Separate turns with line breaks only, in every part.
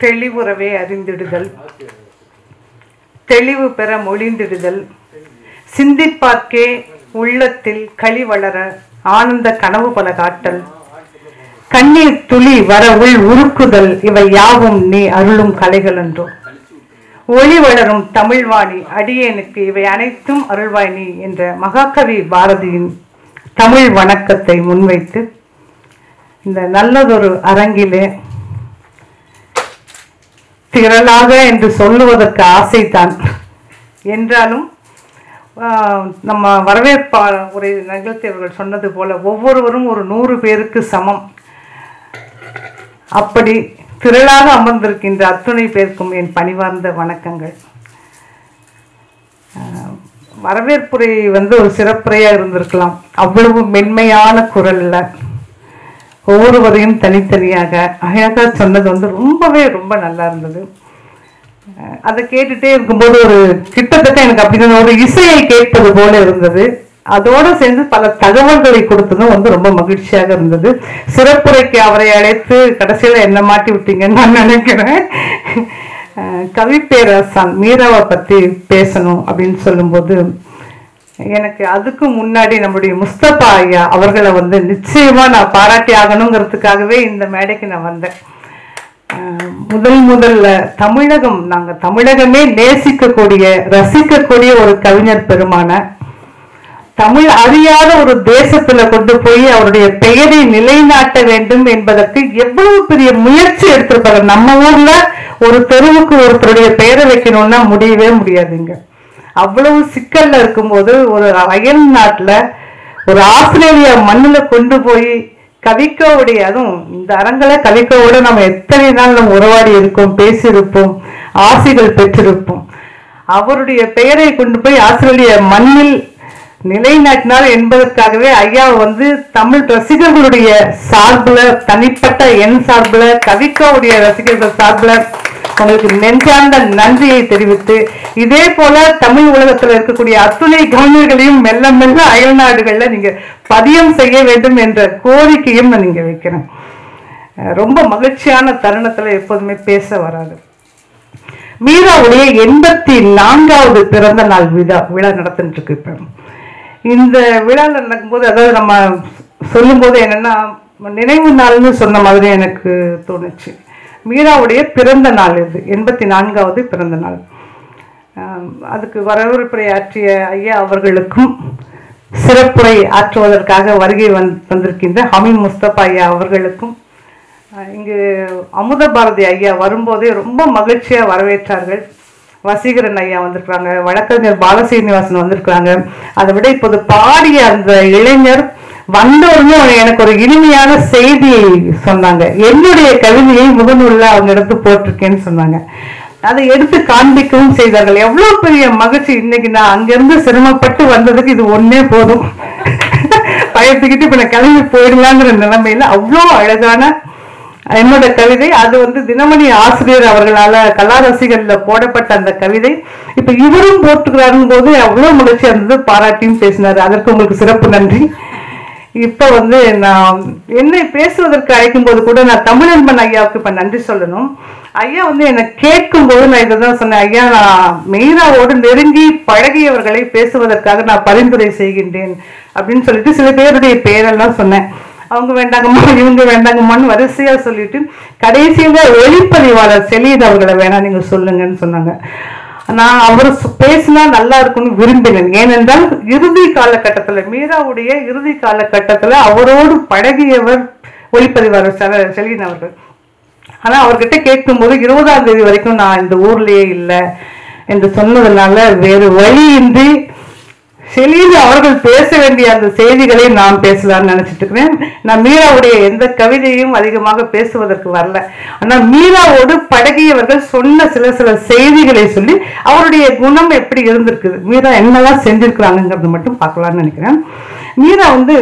தெளிவுறவே அறிந்திடுதல் தெளிவு பெற மொழிந்திடுதல் சிந்திப்பார்க்கே உள்ளத்தில் களி வளர ஆனந்த கனவு பல காட்டல் கண்ணீர் துளி வர உள் உருக்குதல் இவை யாவும் நீ அருளும் கலைகள் என்றோ ஒளி வளரும் தமிழ்வாணி அடியேனுக்கு இவை அனைத்தும் அருள்வாய் நீ என்ற மகாகவி பாரதியின் தமிழ் வணக்கத்தை முன்வைத்து இந்த நல்லதொரு அரங்கிலே திரளாக என்று சொல்லுவதற்கு ஆசைதான் என்றாலும் ஆஹ், நம்ம வரவேற்பா உரை நிகழ்த்தியவர்கள் சொன்னது போல ஒவ்வொருவரும் ஒரு நூறு பேருக்கு சமம் அப்படி திரளாக அமர்ந்திருக்கின்ற அத்துணை பேருக்கும் என் பணிவார்ந்த வணக்கங்கள் ஆஹ், வரவேற்புரை வந்து ஒரு சிறப்புரையாக இருந்திருக்கலாம் அவ்வளவு மென்மையான குரல்ல ஒவ்வொருவரையும் தனித்தனியாக அழகாக சொன்னது வந்து ரொம்பவே ரொம்ப நல்லா இருந்தது அஹ் அதை கேட்டுட்டே இருக்கும்போது ஒரு கிட்டத்தட்ட எனக்கு அப்படி ஒரு இசையை கேட்பது போல இருந்தது அதோடு சேர்ந்து பல தகவல்களை கொடுத்ததும் வந்து ரொம்ப மகிழ்ச்சியாக இருந்தது சிறப்புரைக்கு அவரை அழைத்து கடைசியில் என்ன மாட்டி விட்டீங்கன்னு நான் நினைக்கிறேன் அஹ் கவி பேரரசான் மீராவை பற்றி பேசணும் அப்படின்னு சொல்லும்போது எனக்கு அதுக்கு முன்னாடி நம்முடைய முஸ்தபா ஐயா அவர்களை வந்து நிச்சயமா நான் பாராட்டி ஆகணுங்கிறதுக்காகவே இந்த மேடைக்கு நான் வந்தேன் அஹ் முதல் முதல்ல தமிழகம் நாங்க தமிழகமே நேசிக்கக்கூடிய ரசிக்கக்கூடிய ஒரு கவிஞர் பெருமான தமிழ் அறியாத ஒரு தேசத்துல கொண்டு போய் அவருடைய பெயரை நிலைநாட்ட வேண்டும் என்பதற்கு எவ்வளவு பெரிய முயற்சி எடுத்திருப்பாரு நம்ம ஊர்ல ஒரு தெருவுக்கு ஒருத்தருடைய பெயரை வைக்கணும்னா முடியவே முடியாதுங்க அவ்வளவு சிக்கல்ல இருக்கும்போது ஒரு அயல் நாட்டுல ஒரு ஆஸ்திரேலியா மண்ணுல கொண்டு போய் கவிக்கோவுடைய அதுவும் இந்த அரங்கல கவிக்கோவோட நம்ம எத்தனை நாள் நம்ம உறவாடி இருக்கோம் பேசியிருப்போம் ஆசைகள் பெற்றிருப்போம் அவருடைய பெயரை கொண்டு போய் ஆஸ்திரேலிய மண்ணில் நிலைநாட்டினார் என்பதற்காகவே ஐயா வந்து தமிழ் ரசிகர்களுடைய சார்புல தனிப்பட்ட என் சார்புல கவிக்காவுடைய ரசிகர்கள் சார்புல உங்களுக்கு நெஞ்சார்ந்த நன்றியை தெரிவித்து இதே போல தமிழ் உலகத்துல இருக்கக்கூடிய அத்துணை கவிஞர்களையும் மெல்ல மெல்ல அயல் நாடுகள்ல நீங்க பதியம் செய்ய வேண்டும் என்ற கோரிக்கையும் நான் நீங்க வைக்கிறேன் அஹ் ரொம்ப மகிழ்ச்சியான தருணத்துல எப்போதுமே பேச வராது மீராவுடைய எண்பத்தி நான்காவது பிறந்த நாள் விழா விழா நடந்துட்டு இருக்கு இப்ப இந்த விழாவில் நடக்கும்போது அதாவது நம்ம சொல்லும்போது என்னன்னா நினைவு நாள்னு சொன்ன மாதிரி எனக்கு தோணுச்சு மீராவுடைய பிறந்த நாள் இது எண்பத்தி நான்காவது பிறந்த நாள் ஆம், அதுக்கு வரவேற்புரை ஆற்றிய ஐயா அவர்களுக்கும் சிறப்புரை ஆற்றுவதற்காக வருகை வந் வந்திருக்கின்ற ஹமீம் முஸ்தபா ஐயா அவர்களுக்கும் அஹ், இங்கு அமுத பாரதி ஐயா வரும்போதே ரொம்ப மகிழ்ச்சியாக வரவேற்றார்கள் வசீகரன் ஐயா வந்திருக்கிறாங்க வழக்கறிஞர் பாலசீனிவாசன் வந்திருக்கிறாங்க அதை விட இப்போது பாடிய அந்த இளைஞர் வந்தவருமே எனக்கு ஒரு இனிமையான செய்தியை சொன்னாங்க என்னுடைய கவிதையை முகநூல்ல அவங்க எடுத்து போட்டிருக்கேன்னு சொன்னாங்க அதை எடுத்து காண்பிக்கவும் செய்தார்கள் எவ்வளவு பெரிய மகிழ்ச்சி இன்னைக்கு நான் அங்கிருந்து சிரமப்பட்டு வந்ததுக்கு இது ஒண்ணே போதும் பயத்துக்கிட்டு இப்ப நான் கிளம்பி போயிடலாங்கிற நிலைமையில அவ்வளோ அழகான என்னோட கவிதை அது வந்து தினமணி ஆசிரியர் அவர்களால கலா ரசிகர்ல போடப்பட்ட அந்த கவிதை இப்ப இவரும் போட்டுக்கிறாருன்னு போது அவ்வளவு மகிழ்ச்சியா இருந்தது பாராட்டியும் பேசினாரு அதற்கு உங்களுக்கு சிறப்பு நன்றி இப்ப வந்து நான் என்னை பேசுவதற்கு அழைக்கும் போது கூட நான் தமிழன்பன் ஐயாவுக்கு இப்ப நன்றி சொல்லணும் ஐயா வந்து என்னை கேட்கும் போது நான் இதை தான் சொன்னேன் ஐயா நான் மீராவோடு நெருங்கி பழகியவர்களை பேசுவதற்காக நான் பரிந்துரை செய்கின்றேன் அப்படின்னு சொல்லிட்டு சில பேருடைய பெயரெல்லாம் சொன்னேன் அவங்க வேண்டாங்கம்மா இவங்க வேண்டாங்கம்மான்னு வரிசையா சொல்லிட்டு கடைசியில ஒளிப்பதிவாளர் செலியன் அவர்களை வேணா நீங்க சொல்லுங்கன்னு சொன்னாங்க நான் அவர் சொ- பேசினா நல்லா இருக்கும்னு விரும்பினேன் ஏனென்றால் இறுதி காலகட்டத்துல மீராவுடைய இறுதி காலகட்டத்துல அவரோடு பழகியவர் ஒளிப்பதிவாளர் செல- செலியன் அவர்கள் ஆனா அவர்கிட்ட கேட்கும்போது இருபதாம் தேதி வரைக்கும் நான் இந்த ஊர்லயே இல்லை என்று சொன்னதுனால வேறு வழியின்றி செலியன் அவர்கள் பேச வேண்டிய அந்த செய்திகளை நான் பேசலாம்னு நினைச்சிட்டு இருக்கிறேன் நான் மீராவுடைய எந்த கவிதையும் அதிகமாக பேசுவதற்கு வரல ஆனா மீராவோடு பழகியவர்கள் சொன்ன சில சில செய்திகளை சொல்லி அவருடைய குணம் எப்படி இருந்திருக்குது மீரா என்னெல்லாம் செஞ்சிருக்கிறாங்கிறது மட்டும் பார்க்கலாம்னு நினைக்கிறேன் மீரா வந்து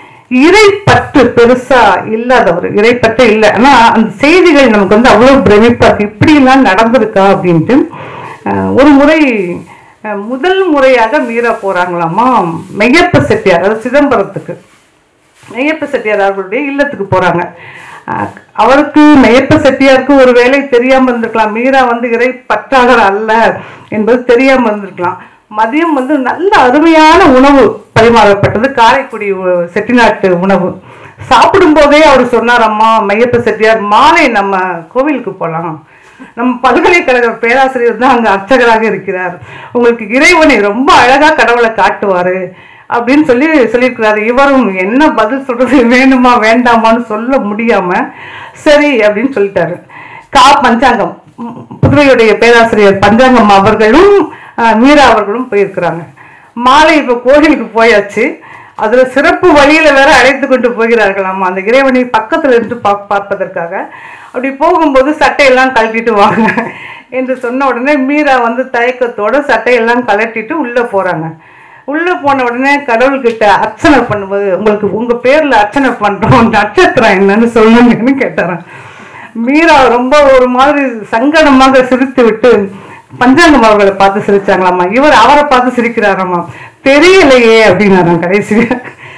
இறைப்பற்று பெருசா இல்லாதவர் இறைப்பற்று இல்லை ஆனா அந்த செய்திகள் நமக்கு வந்து அவ்வளவு பிரமிப்பா இருக்கு இப்படி எல்லாம் நடந்திருக்கா அப்படின்ட்டு அஹ், ஒரு முறை அஹ், முதல் முறையாக மீரா போறாங்களாமா மெய்யப்ப செட்டியார் அதாவது சிதம்பரத்துக்கு மெய்யப்ப செட்டியார் அவர்களுடைய இல்லத்துக்கு போறாங்க அஹ், அவருக்கு மெய்யப்ப செட்டியாருக்கு ஒரு வேலை தெரியாம இருந்திருக்கலாம் மீரா வந்து இறை பற்றாளர் அல்ல என்பது தெரியாம இருந்திருக்கலாம் மதியம் வந்து நல்ல அருமையான உணவு பரிமாறப்பட்டது காரைக்குடி உ- செட்டிநாட்டு உணவு சாப்பிடும் போதே அவர் சொன்னார் அம்மா மையப்ப செட்டியார் மாலை நம்ம கோவிலுக்கு போகலாம் நம்ம பல்கலைக்கழக பேராசிரியர் தான் அங்க அர்ச்சகராக இருக்கிறார் உங்களுக்கு இறைவனை ரொம்ப அழகா கடவுளை காட்டுவாரு அப்படின்னு சொல்லி சொல்லியிருக்கிறாரு இவரும் என்ன பதில் சொல்றது வேணுமா வேண்டாமான்னு சொல்ல முடியாம சரி அப்படின்னு சொல்லிட்டாரு கா பஞ்சாங்கம் ம், புதுவையுடைய பேராசிரியர் பஞ்சாங்கம் அவர்களும் அஹ், மீரா அவர்களும் போயிருக்கிறாங்க மாலை இப்போ கோயிலுக்கு போயாச்சு அதுல சிறப்பு வழியில வேற அழைத்து கொண்டு போகிறார்களாமா அந்த இறைவனை பக்கத்துல இருந்து பா பார்ப்பதற்காக அப்படி போகும்போது சட்டையெல்லாம் கழட்டிட்டு வாங்க என்று சொன்ன உடனே மீரா வந்து தயக்கத்தோட சட்டையெல்லாம் கழட்டிட்டு உள்ள போறாங்க உள்ள போன உடனே கடவுள்கிட்ட அர்ச்சனை பண்ணும்போது உங்களுக்கு உங்க பேர்ல அர்ச்சனை பண்றோம் நட்சத்திரம் என்னன்னு சொல்லுங்கன்னு கேட்டாராம் மீரா ரொம்ப ஒரு மாதிரி சங்கடமாக சிரித்து விட்டு பஞ்சாங்கம் அவர்களை பார்த்து சிரிச்சாங்களாமா இவர் அவரை பார்த்து சிரிக்கிறாராமா தெரியலையே அப்படின்னாராம் கடைசியா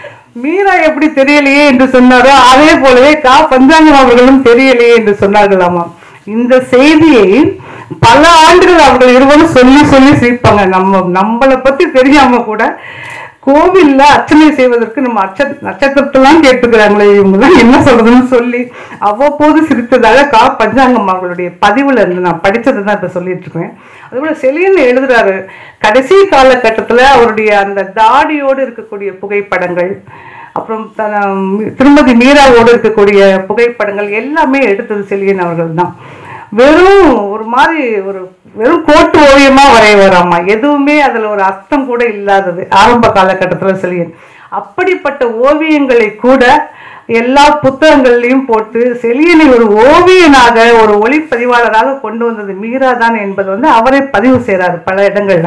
மீரா எப்படி தெரியலையே என்று சொன்னாரோ அதே போலவே கா பஞ்சாங்கம் அவர்களும் தெரியலையே என்று சொன்னார்களாமா இந்த செய்தியை பல ஆண்டுகள் அவர்கள் இருவரும் சொல்லி சொல்லி சிரிப்பாங்க நம்ம நம்மளை பத்தி தெரியாம கூட கோவில்ல அர்ச்சனை செய்வதற்கு நம்ம அச்ச நட்சத்திரத்தெல்லாம் கேட்டுக்கிறாங்களே இவங்க தான் என்ன சொல்றதுன்னு சொல்லி அவ்வப்போது சிரித்ததாக கா பஞ்சாங்கம் அவர்களுடைய பதிவுல இருந்து நான் படிச்சதை தான் இப்ப சொல்லிட்டு இருக்கேன் அதுபோல செலியன் எழுதுறாரு கடைசி காலகட்டத்துல அவருடைய அந்த தாடியோடு இருக்கக்கூடிய புகைப்படங்கள் அப்புறம் த- திருமதி மீராவோடு இருக்கக்கூடிய புகைப்படங்கள் எல்லாமே எடுத்தது செலியன் அவர்கள் தான் வெறும் ஒரு மாதிரி ஒரு வெறும் கோட்டு ஓவியமா வரைவாராமா எதுவுமே அதுல ஒரு அர்த்தம் கூட இல்லாதது ஆரம்ப காலகட்டத்துல செலியன் அப்படிப்பட்ட ஓவியங்களை கூட எல்லா புத்தகங்கள்லையும் போட்டு செலியனை ஒரு ஓவியனாக ஒரு ஒளிப்பதிவாளராக கொண்டு வந்தது மீரா தான் என்பது வந்து அவரே பதிவு செய்றாரு பல இடங்கள்ல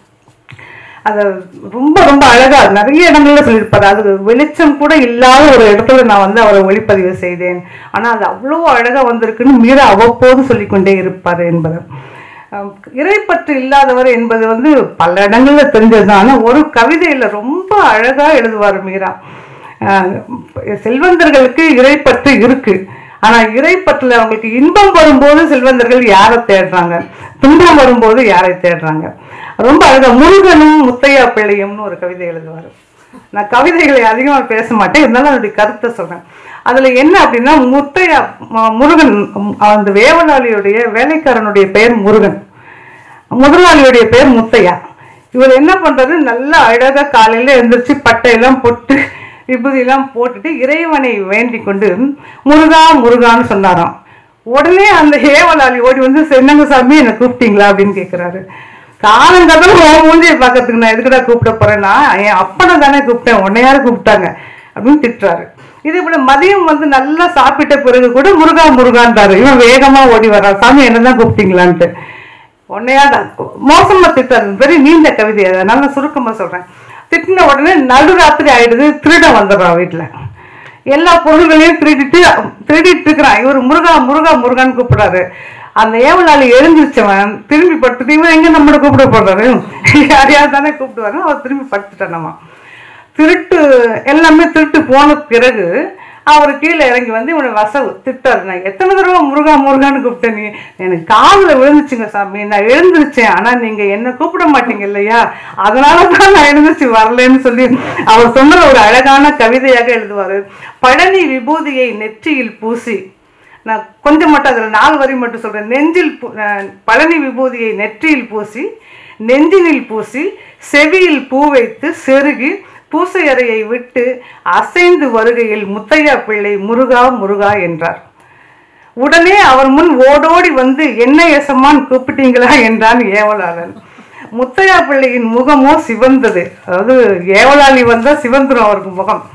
அதை ரொம்ப ரொம்ப அழகா நிறைய இடங்கள்ல சொல்லியிருப்பாரு அது வெளிச்சம் கூட இல்லாத ஒரு இடத்துல நான் வந்து அவரை ஒளிப்பதிவு செய்தேன் ஆனா அது அவ்வளோ அழகா வந்திருக்குன்னு மீரா அவ்வப்போது சொல்லிக்கொண்டே இருப்பார் என்பது அஹ் இறைப்பற்று இல்லாதவர் என்பது வந்து பல இடங்கள்ல தெரிஞ்சதுதான் ஆனா ஒரு கவிதையில ரொம்ப அழகா எழுதுவார் மீரா அஹ் செல்வந்தர்களுக்கு இறைப்பற்று இருக்கு ஆனா இறைப்பற்றுல அவங்களுக்கு இன்பம் வரும்போது செல்வந்தர்கள் யாரை தேடுறாங்க துன்பம் வரும்போது யாரை தேடுறாங்க ரொம்ப அழகா முருகனும் முத்தையா பிள்ளையும்னு ஒரு கவிதை எழுதுவார் நான் கவிதைகளை அதிகமா பேச மாட்டேன் இருந்தாலும் அதனுடைய கருத்தை சொல்றேன் அதுல என்ன அப்படின்னா முத்தையா ம- முருகன் ம், அந்த வேவலாளியுடைய வேலைக்காரனுடைய பெயர் முருகன் முதலாளியுடைய பேர் முத்தையா இவர் என்ன பண்றாரு நல்லா அழகா காலையில எந்திரிச்சு பட்டையெல்லாம் போட்டு விபூதியெல்லாம் போட்டுட்டு இறைவனை வேண்டிக் கொண்டு முருகா முருகான்னு சொன்னாராம் உடனே அந்த ஏவலாளி ஓடி வந்து என்னங்க சாமி என்னை கூப்பிட்டீங்களா அப்படின்னு கேட்குறாரு காலங்கதம் உன் மூஞ்சியை பார்க்கறதுக்கு நான் எதுக்குடா கூப்பிட போறேன்னா என் அப்பனை தானே கூப்பிட்டேன் உன்னை யாரு கூப்பிட்டாங்க அப்படின்னு திட்டுறாரு இதே போல மதியம் வந்து நல்லா சாப்பிட்ட பிறகு கூட முருகா முருகான்றாரு இவன் வேகமா ஓடி வர்றான் சாமி என்னதான் கூப்பிட்டீங்களான்ட்டு உன்னையா தான் மோசமா திட்டாரு பெரிய நீண்ட கவிதை அதை நல்லா சுருக்கமா சொல்றேன் திட்டின உடனே நடுராத்திரி ஆயிடுது திருட வந்துடுறான் வீட்டுல எல்லா பொருள்களையும் திருடிட்டு திருடிட்டு இருக்கிறான் இவர் முருகா முருகா முருகான்னு கூப்பிடுறாரு அந்த ஏவலாளி எழுந்திரிச்சவன் திரும்பி படுத்துட்டு இவன் எங்க நம்மளை கூப்பிட போடுறாரு யாரையாவது தானே கூப்பிடுவாரு அவர் திரும்பி படுத்துட்டான் நம்ம திருட்டு எல்லாமே திருட்டு போன பிறகு அவர் கீழே இறங்கி வந்து இவனை வசவு திட்டாரு நான் எத்தனை தடவை முருகா முருகான்னு கூப்பிட்டேன் நீ எனக்கு காதுல விழுந்துச்சுங்க சாமி நான் எழுந்திருச்சேன் ஆனா நீங்க என்ன கூப்பிட மாட்டீங்க இல்லையா அதனால தான் நான் எழுந்திருச்சு வரலன்னு சொல்லி அவர் சொன்னது ஒரு அழகான கவிதையாக எழுதுவாரு பழனி விபூதியை நெற்றியில் பூசி நான் கொஞ்சம் மட்டும் அதில் நாலு வரி மட்டும் சொல்றேன் நெஞ்சில் பூ- அஹ் பழனி விபூதியை நெற்றியில் பூசி நெஞ்சினில் பூசி செவியில் பூ வைத்து செருகி பூசை அறையை விட்டு அசைந்து வருகையில் முத்தையா பிள்ளை முருகா முருகா என்றார் உடனே அவர் முன் ஓடோடி வந்து என்ன எசமான் கூப்பிட்டீங்களா என்றான் ஏவலாளன் முத்தையா பிள்ளையின் முகமோ சிவந்தது அதாவது ஏவலாளி வந்தா சிவந்துரும் அவருக்கு முகம்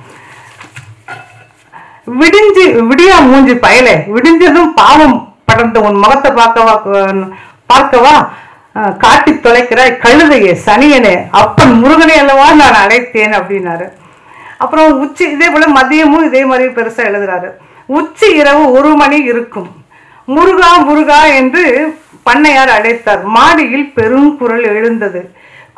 விடிஞ்சு விடியா மூஞ்சி பயலே விடிஞ்சதும் பாவம் படர்ந்த உன் முகத்தை பார்க்கவா பார்க்கவா அஹ், காட்டித் தொலைக்கிறாய் கழுதையே சனியனே அப்பன் முருகனே அல்லவா நான் அழைத்தேன் அப்படின்னாரு அப்புறம் உச்சி இதே போல மதியமும் இதே மாதிரி பெருசா எழுதுறாரு உச்சி இரவு ஒரு மணி இருக்கும் முருகா முருகா என்று பண்ணையார் அழைத்தார் மாடியில் பெரும் குரல் எழுந்தது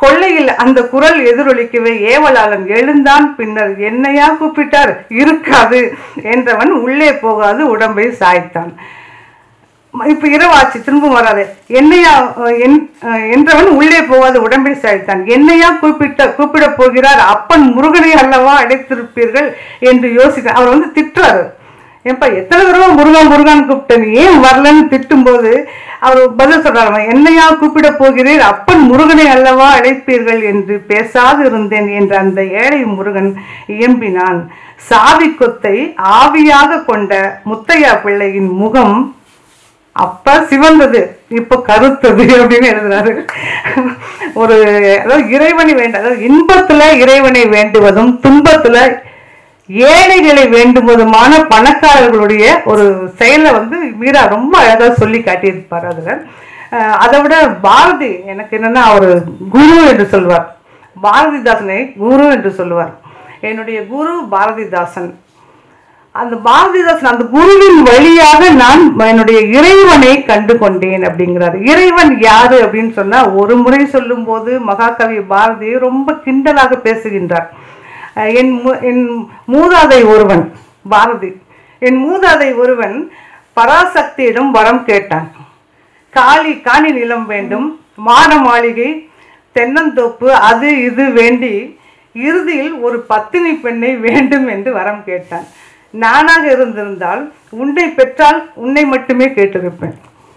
கொள்ளையில் அந்த குரல் எதிரொலிக்கவே ஏவலாளன் எழுந்தான் பின்னர் என்னையா கூப்பிட்டார் இருக்காது என்றவன் உள்ளே போகாது உடம்பை சாய்த்தான் இப்ப இரவாச்சு திரும்ப வராது என்னையா அஹ், என்- அஹ், என்றவன் உள்ளே போகாது உடம்பை சாய்த்தான் என்னையா கூப்பிட்ட கூப்பிட போகிறார் அப்பன் முருகனை அல்லவா அடைத்திருப்பீர்கள் என்று யோசிக்க அவர் வந்து திட்டுறாரு ஏன்பா எத்தனை தடவை முருகன் முருகன் கூப்பிட்டேன் ஏன் வரலன்னு திட்டும்போது அவர் பதில் சொல்றாரு என்னையா கூப்பிட போகிறீர் அப்பன் முருகனை அல்லவா அழைப்பீர்கள் என்று பேசாது இருந்தேன் என்ற அந்த ஏழை முருகன் இயம்பினான் சாவி கொத்தை ஆவியாக கொண்ட முத்தையா பிள்ளையின் முகம் அப்ப சிவந்தது இப்ப கருத்தது அப்படின்னு எழுதுறாரு ஒரு அதாவது இறைவனை வேண்ட அதாவது இன்பத்துல இறைவனை வேண்டுவதும் துன்பத்துல ஏழைகளை வேண்டுவதுமான பணக்காரர்களுடைய ஒரு செயலை வந்து மீரா ரொம்ப அழகா சொல்லி காட்டியிருப்பார் அதுல அஹ் அதை விட பாரதி எனக்கு என்னன்னா அவர் குரு என்று சொல்வார் பாரதிதாசனை குரு என்று சொல்லுவார் என்னுடைய குரு பாரதிதாசன் அந்த பாரதிதாசன் அந்த குருவின் வழியாக நான் என்னுடைய இறைவனை கண்டு கொண்டேன் அப்படிங்கிறார் இறைவன் யாரு அப்படின்னு சொன்னா ஒரு முறை சொல்லும்போது மகாகவி பாரதி ரொம்ப கிண்டலாக பேசுகின்றார் அஹ் என் மு- என் மூதாதை ஒருவன் பாரதி என் மூதாதை ஒருவன் பராசக்தியிடம் வரம் கேட்டான் காளி காணி நிலம் வேண்டும் மாட மாளிகை தென்னந்தோப்பு அது இது வேண்டி இறுதியில் ஒரு பத்தினி பெண்ணை வேண்டும் என்று வரம் கேட்டான் நானாக இருந்திருந்தால் உன்னை பெற்றால் உன்னை மட்டுமே கேட்டிருப்பேன்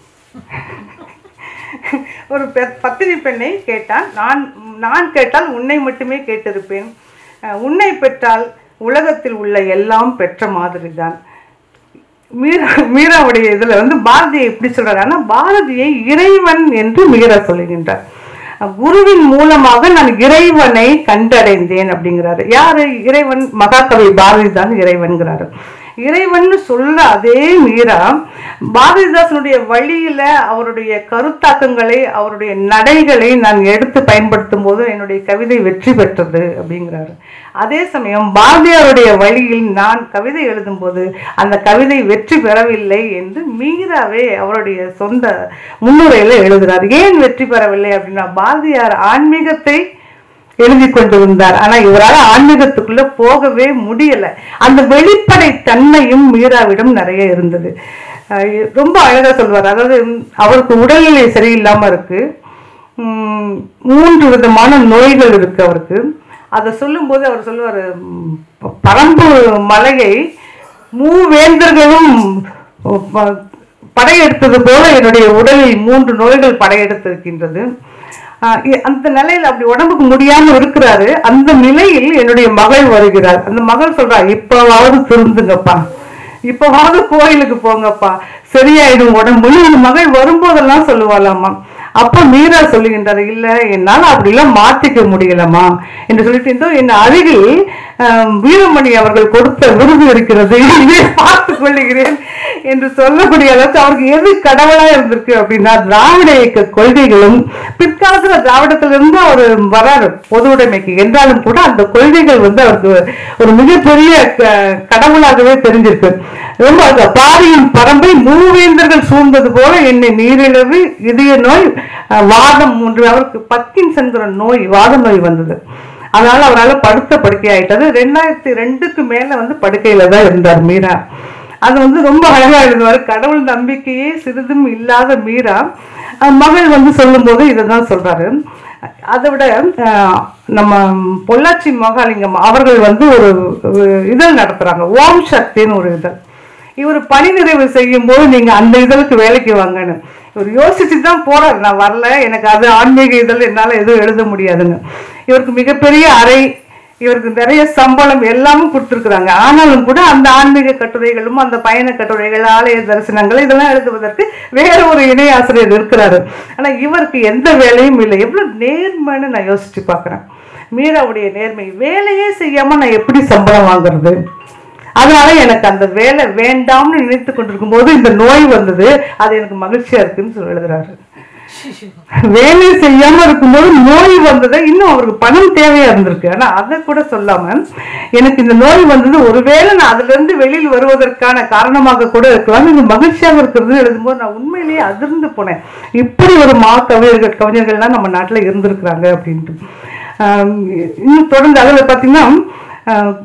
ஒரு பெ- பத்தினி பெண்ணை கேட்டான் நான் நான் கேட்டால் உன்னை மட்டுமே கேட்டிருப்பேன் அஹ் உன்னை பெற்றால் உலகத்தில் உள்ள எல்லாம் பெற்ற மாதிரி தான் மீரா மீராவுடைய இதுல வந்து பாரதியை எப்படி சொல்றாருன்னா பாரதியை இறைவன் என்று மீரா சொல்லுகின்றார் குருவின் மூலமாக நான் இறைவனை கண்டடைந்தேன் அப்படிங்கிறாரு யாரு இறைவன் மகாகவி பாரதி தான் இறைவன்கிறாரு இறைவன் சொல்ல அதே மீரா பாரதிதாசனுடைய வழியில அவருடைய கருத்தாக்கங்களை அவருடைய நடைகளை நான் எடுத்து பயன்படுத்தும் போது என்னுடைய கவிதை வெற்றி பெற்றது அப்படிங்கிறாரு அதே சமயம் பாரதியாருடைய வழியில் நான் கவிதை எழுதும்போது அந்த கவிதை வெற்றி பெறவில்லை என்று மீராவே அவருடைய சொந்த முன்னுரையில எழுதுறார் ஏன் வெற்றி பெறவில்லை அப்படின்னா பாரதியார் ஆன்மீகத்தை எழுதி கொண்டிருந்தார் ஆனா இவரால் ஆன்மீகத்துக்குள்ள போகவே முடியல அந்த வெளிப்படை தன்மையும் மீராவிடம் நிறைய இருந்தது அஹ் ரொம்ப அழகா சொல்வார் அதாவது அவருக்கு உடல்நிலை சரியில்லாம இருக்கு உம், மூன்று விதமான நோய்கள் இருக்கு அவருக்கு அதை சொல்லும்போது அவர் சொல்லுவார் பரம்பு மலையை மூவேந்தர்களும் ப- படையெடுத்தது போல என்னுடைய உடலில் மூன்று நோய்கள் படையெடுத்திருக்கின்றது ஆஹ் இ- அந்த நிலையில அப்படி உடம்புக்கு முடியாம இருக்கிறாரு அந்த நிலையில் என்னுடைய மகள் வருகிறார் அந்த மகள் சொல்றா இப்பவாவது திருந்துங்கப்பா இப்பவாவது கோயிலுக்கு போங்கப்பா சரியாயிடும் உடம்புன்னு அந்த மகள் வரும்போதெல்லாம் சொல்லுவாளாமா அப்ப மீரா சொல்லுகின்றார் இல்ல என்னால அப்படிலாம் மாத்திக்க முடியலம்மா என்று சொல்லிட்டு இதோ என் அருகில் ஆஹ், வீரமணி அவர்கள் கொடுத்த விருது இருக்கிறது இதை பார்த்துக் கொள்ளுகிறேன் என்று சொல்லக்கூடிய அளவுக்கு அவருக்கு எது கடவுளா இருந்திருக்கு அப்படின்னா திராவிட இயக்க கொள்கைகளும் பிற்காலத்துல திராவிடத்திலிருந்து அவர் வராரு பொது உடைமைக்கு என்றாலும் கூட அந்த கொள்கைகள் வந்து அவருக்கு ஒரு மிகப்பெரிய க- கடவுளாகவே தெரிஞ்சிருக்கு ரொம்ப அந்த பாரியின் பரம்பை மூவேந்தர்கள் சூழ்ந்தது போல என்னை நீரிழிவு இதய நோய் அஹ், வாதம் மூன்று அவருக்கு பக்கின்சன்கிற நோய் வாத நோய் வந்தது அதனால அவரால் படுத்த படுக்கை ஆயிட்டது ரெண்டாயிரத்தி ரெண்டுக்கு மேல வந்து படுக்கையில தான் இருந்தார் மீரா அது வந்து ரொம்ப அழகா எழுதுவார் கடவுள் நம்பிக்கையே சிறிதும் இல்லாத மீரா அஹ் மகள் வந்து சொல்லும்போது இதை தான் சொல்றாரு அதை விட அஹ், நம்ம பொள்ளாச்சி மகாலிங்கம் அவர்கள் வந்து ஒரு ஒரு இதழ் நடத்துறாங்க ஓம் சக்தின்னு ஒரு இதழ் இவர் பணி நிறைவு செய்யும் போது நீங்க அந்த இதழுக்கு வேலைக்கு வாங்கன்னு இவர் யோசிச்சு தான் போறாரு நான் வரல எனக்கு அது ஆன்மீக இதழ் என்னால எதுவும் எழுத முடியாதுன்னு இவருக்கு மிகப்பெரிய அறை இவருக்கு நிறைய சம்பளம் எல்லாமும் கொடுத்துருக்குறாங்க ஆனாலும் கூட அந்த ஆன்மீக கட்டுரைகளும் அந்த பயண கட்டுரைகள் ஆலய தரிசனங்கள் இதெல்லாம் எழுதுவதற்கு வேற ஒரு இணை ஆசிரியர் இருக்கிறாரு ஆனா இவருக்கு எந்த வேலையும் இல்லை எவ்வளவு நேர்மைன்னு நான் யோசிச்சு பார்க்கிறேன் மீராவுடைய நேர்மை வேலையே செய்யாம நான் எப்படி சம்பளம் வாங்குறது அதனால எனக்கு அந்த வேலை வேண்டாம்னு நினைத்து கொண்டிருக்கும் போது இந்த நோய் வந்தது அது எனக்கு மகிழ்ச்சியா இருக்குன்னு சொல்லி எழுதுறாரு வேலை செய்யாம இருக்கும்போது நோய் வந்தது இன்னும் அவருக்கு பணம் தேவையா இருந்திருக்கு ஆனா அதை கூட சொல்லாம எனக்கு இந்த நோய் வந்தது ஒருவேளை நான் அதுல இருந்து வெளியில் வருவதற்கான காரணமாக கூட இருக்கலாம் இது மகிழ்ச்சியாக இருக்கிறது எழுதும்போது நான் உண்மையிலேயே அதிர்ந்து போனேன் இப்படி ஒரு மா கவிஞர்கள் கவிஞர்கள்லாம் நம்ம நாட்டுல இருந்திருக்கிறாங்க அப்படின்ட்டு ஆஹ் இன்னும் தொடர்ந்து அதில் பார்த்தீங்கன்னா ஆஹ்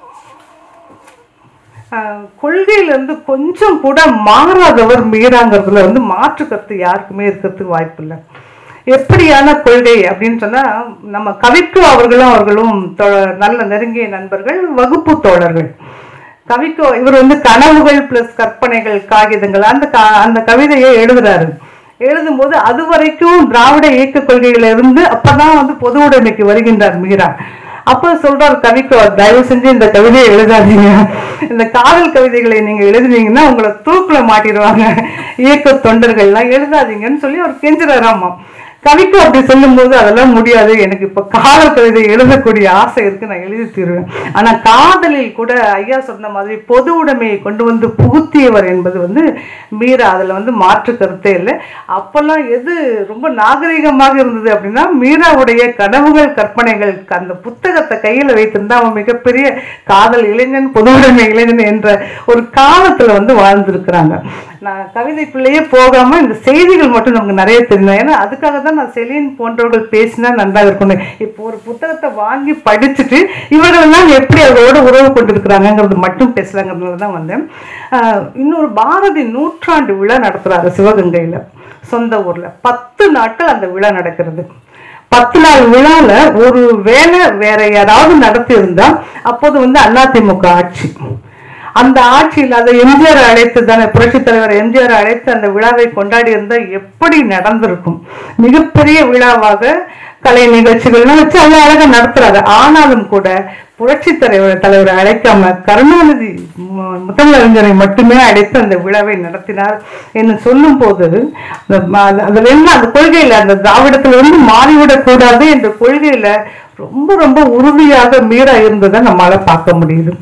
ஆஹ் கொள்கையிலேருந்து கொஞ்சம் கூட மாறாதவர் மீறாங்கிறதுல வந்து மாற்று கருத்து யாருக்குமே இருக்கிறதுக்கு வாய்ப்பு இல்லை எப்படியான கொள்கை அப்படின்னு சொன்னா நம்ம கவிக்கு அவர்களும் அவர்களும் தொ- நல்ல நெருங்கிய நண்பர்கள் வகுப்பு தோழர்கள் கவிக்கு இவர் வந்து கனவுகள் பிளஸ் கற்பனைகள் காகிதங்கள் அந்த க- அந்த கவிதையை எழுதுறாரு எழுதும்போது அது வரைக்கும் திராவிட இயக்க கொள்கையில இருந்து அப்பதான் வந்து பொது உடைமைக்கு வருகின்றார் மீரா அப்ப சொல்றார் கவிக்கு தயவு செஞ்சு இந்த கவிதையை எழுதாதீங்க இந்த காதல் கவிதைகளை நீங்க எழுதுனீங்கன்னா உங்களை தூக்குல மாட்டிடுவாங்க இயக்க தொண்டர்கள்லாம் எழுதாதீங்கன்னு சொல்லி அவர் கெஞ்சுறாராமா கவிக்கு அப்படி சொல்லும்போது அதெல்லாம் முடியாது எனக்கு இப்ப காதல் கவிதை எழுதக்கூடிய ஆசை இருக்கு நான் எழுதி தீருவேன் ஆனா காதலில் கூட ஐயா சொன்ன மாதிரி பொது உடைமையை கொண்டு வந்து புகுத்தியவர் என்பது வந்து மீரா அதுல வந்து மாற்று கருத்தே இல்லை அப்பெல்லாம் எது ரொம்ப நாகரிகமாக இருந்தது அப்படின்னா மீராவுடைய கனவுகள் கற்பனைகள் அந்த புத்தகத்தை கையில வைத்திருந்தா அவன் மிகப்பெரிய காதல் இளைஞன் பொது உடைமை இளைஞன் என்ற ஒரு காலத்துல வந்து வாழ்ந்திருக்கிறாங்க நான் கவிதைக்குள்ளேயே போகாம இந்த செய்திகள் மட்டும் நமக்கு நிறைய தெரியும் ஏன்னா அதுக்காக தான் நான் செலின் போன்றவர்கள் பேசினா நன்றாக இருக்கணும் இப்போ ஒரு புத்தகத்தை வாங்கி படிச்சுட்டு இவர்களெல்லாம் எப்படி அதோட உறவு கொண்டிருக்கிறாங்கங்கிறது மட்டும் பேசலாங்கிறதுனால தான் வந்தேன் ஆஹ் இன்னொரு பாரதி நூற்றாண்டு விழா நடத்துறாரு சிவகங்கையில சொந்த ஊர்ல பத்து நாட்கள் அந்த விழா நடக்கிறது பத்து நாள் விழால ஒரு வேலை வேற யாராவது நடத்தி இருந்தா அப்போது வந்து அதிமுக ஆட்சி அந்த ஆட்சியில் அதை எம்ஜிஆர் அழைத்து தானே புரட்சித் தலைவர் எம்ஜிஆர் அழைத்து அந்த விழாவை கொண்டாடி இருந்தால் எப்படி நடந்திருக்கும் மிகப்பெரிய விழாவாக கலை நிகழ்ச்சிகள்லாம் வச்சு அதை அழகா நடத்துறாரு ஆனாலும் கூட புரட்சி தலைவர் தலைவரை அழைக்காம கருணாநிதி மு- முத்தமிழறிஞரை மட்டுமே அழைத்து அந்த விழாவை நடத்தினார் என்று சொல்லும் போது அந்த ம- அது- அதுல என்ன அந்த கொள்கையில அந்த திராவிடத்துல இருந்து மாறிவிடக் கூடாது என்ற கொள்கையில ரொம்ப ரொம்ப உறுதியாக மீறா இருந்ததை நம்மளால பார்க்க முடியுது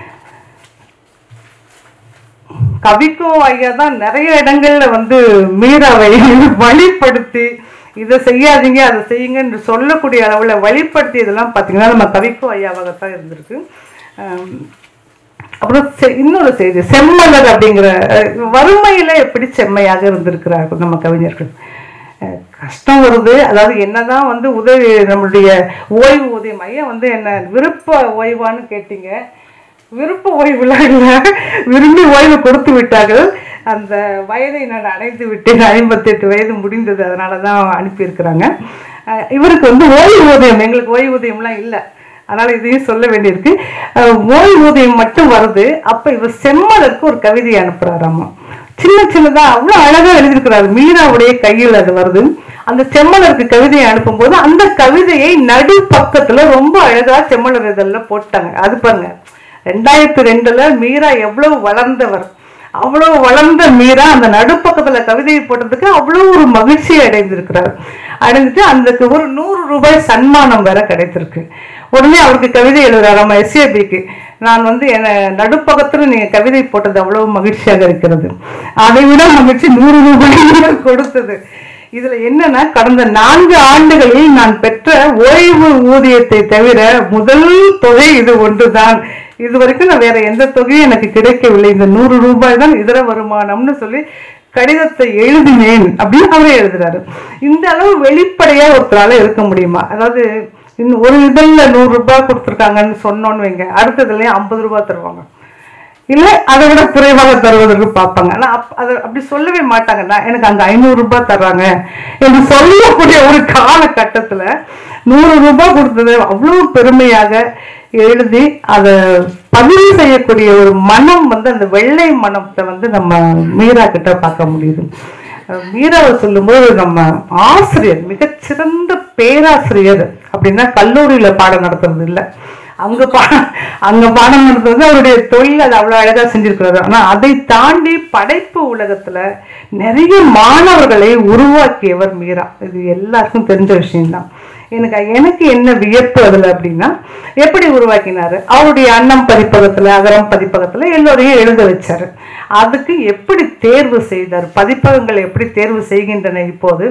கவிக்கோ ஐயா தான் நிறைய இடங்கள்ல வந்து மீராவை வழிப்படுத்தி இதை செய்யாதீங்க அதை செய்யுங்க என்று சொல்லக்கூடிய அளவுல வழிப்படுத்தி இதெல்லாம் பார்த்தீங்கன்னா நம்ம கவிக்கோ ஐயாவாகத்தான் இருந்திருக்கு ஆம், அப்புறம் செ- இன்னொரு செய்தி செம்மலர் அப்படிங்கிற அஹ், வறுமையில எப்படி செம்மையாக இருந்திருக்கிறார்கள் நம்ம கவிஞர்கள் அஹ், கஷ்டம் வருது அதாவது என்னதான் வந்து உதவி நம்மளுடைய ஓய்வு ஊதியம் ஐயா வந்து என்ன விருப்ப ஓய்வான்னு கேட்டீங்க விருப்ப ஓய்வுல இல்லை விரும்பி ஓய்வு கொடுத்து விட்டார்கள் அந்த வயதை நான் அடைந்து விட்டேன் ஐம்பத்தெட்டு வயது முடிந்தது அதனால தான் அனுப்பியிருக்கிறாங்க அஹ் இவருக்கு வந்து ஓய்வூதியம் எங்களுக்கு ஓய்வூதியம்லாம் இல்லை அதனால இதையும் சொல்ல வேண்டியிருக்கு அஹ் ஓய்வூதியம் மட்டும் வருது அப்ப இவர் செம்மலருக்கு ஒரு கவிதை அனுப்புறாராமா சின்ன சின்னதா அவ்வளவு அழகா எழுதியிருக்கிறாரு மீராவுடைய கையில் அது வருது அந்த செம்மலருக்கு கவிதையை அனுப்பும்போது அந்த கவிதையை நடு பக்கத்துல ரொம்ப அழகா செம்மலர் இதழில் போட்டாங்க அது பாருங்க ரெண்டாயிரத்தி ரெண்டுல மீரா எவ்வளவு வளர்ந்தவர் அவ்வளவு வளர்ந்த மீரா அந்த நடுப்பக்கத்துல கவிதையை போட்டதுக்கு அவ்வளவு ஒரு மகிழ்ச்சி அடைந்திருக்கிறார் அடைஞ்சிட்டு அந்த ஒரு நூறு ரூபாய் சன்மானம் வேற கிடைத்திருக்கு உடனே அவருக்கு கவிதை எழுதுறாரு நம்ம எஸ்ஏபிக்கு நான் வந்து என்ன நடுப்பக்கத்துல நீங்க கவிதை போட்டது அவ்வளவு மகிழ்ச்சியாக இருக்கிறது அதை விட மகிழ்ச்சி நூறு ரூபாய் கொடுத்தது இதுல என்னன்னா கடந்த நான்கு ஆண்டுகளில் நான் பெற்ற ஓய்வு ஊதியத்தை தவிர முதல் தொகை இது ஒன்றுதான் இது வரைக்கும் நான் வேற எந்த தொகையும் எனக்கு கிடைக்கவில்லை இந்த நூறு ரூபாய் தான் இதர வருமானம்னு சொல்லி கடிதத்தை எழுதினேன் அப்படின்னு அவரே எழுதுறாரு இந்த அளவு வெளிப்படையா ஒருத்தரால இருக்க முடியுமா அதாவது இன்னும் ஒரு இதழ்ல நூறு ரூபாய் கொடுத்துருக்காங்கன்னு சொன்னோன்னு வைங்க அடுத்த இதுலயும் ஐம்பது ரூபாய் தருவாங்க இல்ல அதை விட குறைவாக தருவதற்கு பார்ப்பாங்க ஆனா அப்- அது அப்படி சொல்லவே மாட்டாங்க நான் எனக்கு அங்க ஐநூறு ரூபாய் தர்றாங்க என்று சொல்லக்கூடிய ஒரு காலகட்டத்துல நூறு ரூபாய் கொடுத்தது அவ்வளவு பெருமையாக எழுதி அதை பதிவு செய்யக்கூடிய ஒரு மனம் வந்து அந்த வெள்ளை மனத்தை வந்து நம்ம மீரா கிட்ட பார்க்க முடியுது அஹ் மீராவை சொல்லும்போது நம்ம ஆசிரியர் மிகச்சிறந்த பேராசிரியர் அப்படின்னா கல்லூரியில பாடம் நடத்துறது இல்லை அங்க பா அங்க பாடம் நடத்துறது அவருடைய தொழில் அது அவ்வளவு அழகா செஞ்சிருக்கிறாரு ஆனா அதை தாண்டி படைப்பு உலகத்துல நிறைய மாணவர்களை உருவாக்கியவர் மீரா இது எல்லாருக்கும் தெரிஞ்ச விஷயம்தான் எனக்கு எனக்கு என்ன வியப்பு அதுல அப்படின்னா எப்படி உருவாக்கினாரு அவருடைய அன்னம் பதிப்பகத்துல அகரம் பதிப்பகத்துல எல்லோரையும் எழுத வச்சாரு அதுக்கு எப்படி தேர்வு செய்தார் பதிப்பகங்கள் எப்படி தேர்வு செய்கின்றன இப்போது